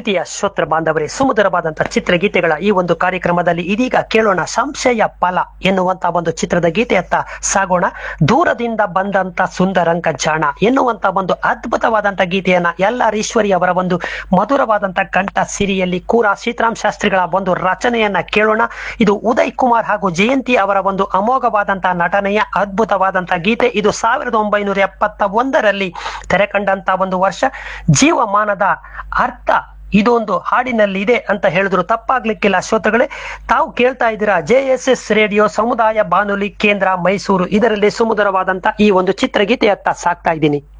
ಪ್ರೀತಿಯ ಶ್ರೋತ್ರ ಬಾಂಧವರೇ ಸುಮಧುರವಾದಂತಹ ಚಿತ್ರಗೀತೆಗಳ ಈ ಒಂದು ಕಾರ್ಯಕ್ರಮದಲ್ಲಿ ಇದೀಗ ಕೇಳೋಣ ಸಂಶಯ ಫಲ ಎನ್ನುವಂತ ಒಂದು ಚಿತ್ರದ ಗೀತೆಯತ್ತ ಸಾಗೋಣ ದೂರದಿಂದ ಬಂದಂತ ಸುಂದರಂಕ ಜಾಣ ಎನ್ನುವಂತ ಒಂದು ಅದ್ಭುತವಾದಂತ ಗೀತೆಯನ್ನ ಎಲ್ ಆರ್ ಈಶ್ವರಿ ಅವರ ಒಂದು ಮಧುರವಾದಂತ ಕಂಠ ಸಿರಿಯಲ್ಲಿ ಕೂರ ಸೀತಾರಾಮ್ ಶಾಸ್ತ್ರಿಗಳ ಒಂದು ರಚನೆಯನ್ನ ಕೇಳೋಣ ಇದು ಉದಯ್ ಕುಮಾರ್ ಹಾಗೂ ಜಯಂತಿ ಅವರ ಒಂದು ಅಮೋಘವಾದಂತಹ ನಟನೆಯ ಅದ್ಭುತವಾದಂತಹ ಗೀತೆ ಇದು ಸಾವಿರದ ಒಂಬೈನೂರ ಎಪ್ಪತ್ತ ಒಂದರಲ್ಲಿ ತೆರೆ ಕಂಡಂತ ಒಂದು ವರ್ಷ ಜೀವಮಾನದ ಅರ್ಥ ಇದೊಂದು ಹಾಡಿನಲ್ಲಿ ಇದೆ ಅಂತ ಹೇಳಿದ್ರು ತಪ್ಪಾಗ್ಲಿಕ್ಕಿಲ್ಲ ಶ್ರೋತೃಗಳೇ ತಾವು ಕೇಳ್ತಾ ಇದ್ದೀರಾ ಜೆ ಎಸ್ ಎಸ್ ರೇಡಿಯೋ ಸಮುದಾಯ ಬಾನುಲಿ ಕೇಂದ್ರ ಮೈಸೂರು ಇದರಲ್ಲಿ ಸುಮಧುರವಾದಂತ ಈ ಒಂದು ಚಿತ್ರಗೀತೆಯತ್ತ ಸಾಕ್ತಾ ಇದ್ದೀನಿ